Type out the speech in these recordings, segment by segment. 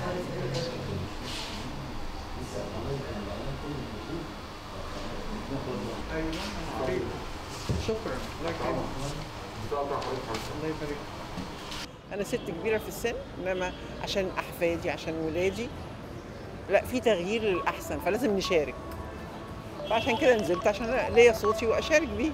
شكرا الله يكرمك الله يبارك انا ست كبيره في السن انما عشان احفادي عشان ولادي لا في تغيير للاحسن فلازم نشارك فعشان كده نزلت عشان ليا صوتي واشارك بيه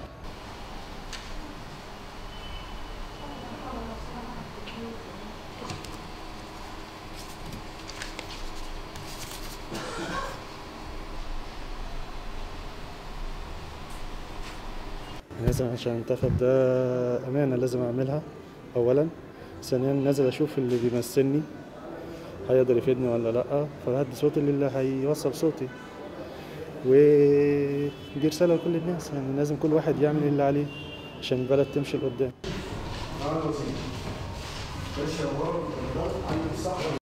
لازم عشان انتخب ده أمانة لازم أعملها أولا ثانيا نازل أشوف اللي بيمثلني هيقدر يفيدني ولا لأ فهدي صوتي للي هيوصل صوتي ودي رسالة لكل الناس يعني لازم كل واحد يعمل اللي عليه عشان البلد تمشي لقدام